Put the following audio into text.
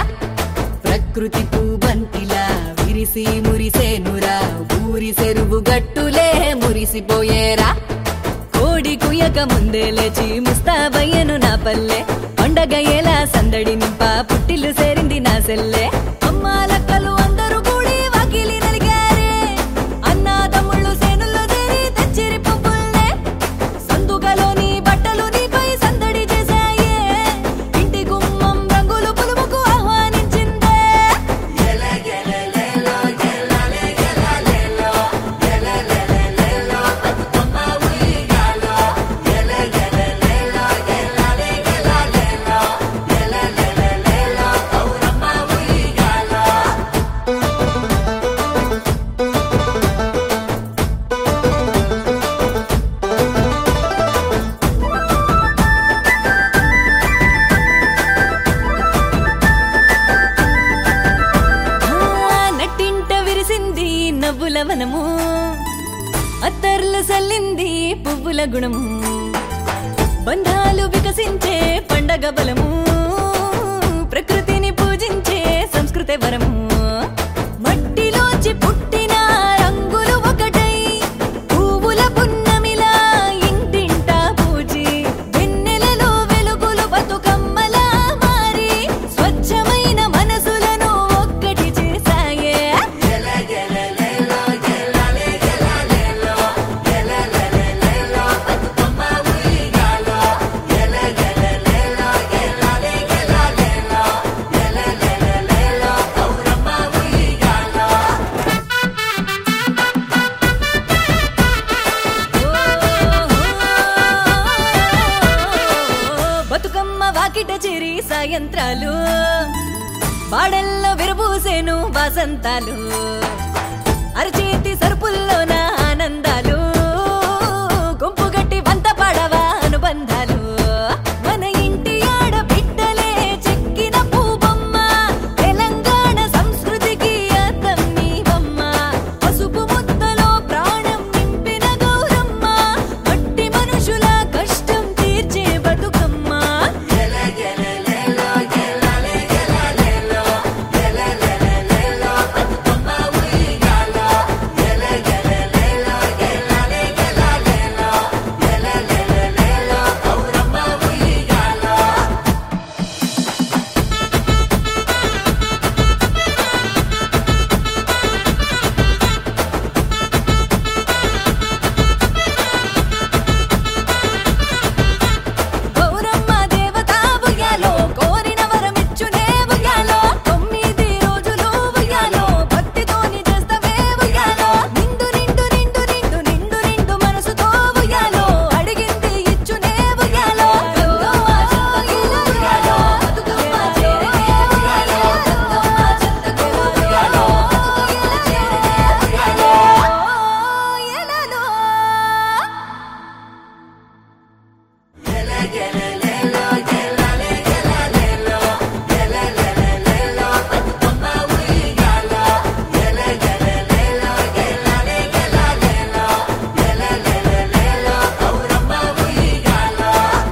ప్రకృతి పూబంతిలా విరిసి మురిసేనురా ఊరి చెరువు గట్టులే మురిసిపోయేరా కోడి కుయక ముందే లేచి ముస్తాబయ్యను నా పల్లె పండగ ఎలా సందడి నింప పుట్టిల్లు సేరింది నా సెల్లె అమ్మాలక్కలు అందరూ కూడి వాకిలి నలిగారే అన్నా తమ్ముళ్ళు సేనుల్లో చేరి తెచ్చిరి పువ్వుల్నే సందుగలోని బట్టలు నీపై సందడి చేశాయే ఇంటి గుమ్మం రంగులు పులుముకు ఆహ్వానించిందే ఆ, నట్టింట విరిసింది నవ్వుల వనము అత్తర్లు సల్లింది పువ్వుల గుణము బంధాలు వికసించే పండగ బలము ప్రకృతిని పూజించే సంస్కృతి వరము మట్టిలోంచి పుట్టిన రంగులు ఒకటై పువ్వుల పున్నమిలా ఇంటింట పూజి వెన్నెలలో వెలుగులు బతుకమ్మలా మారి స్వచ్ఛమైన మనసులను ఒక్కటి చేశాయే బతుకమ్మ వాకిట చేరి సాయంత్రాలు బాడల్లో విరబూసేను వాసంతాలు అరచేతి సరుపుల్లోన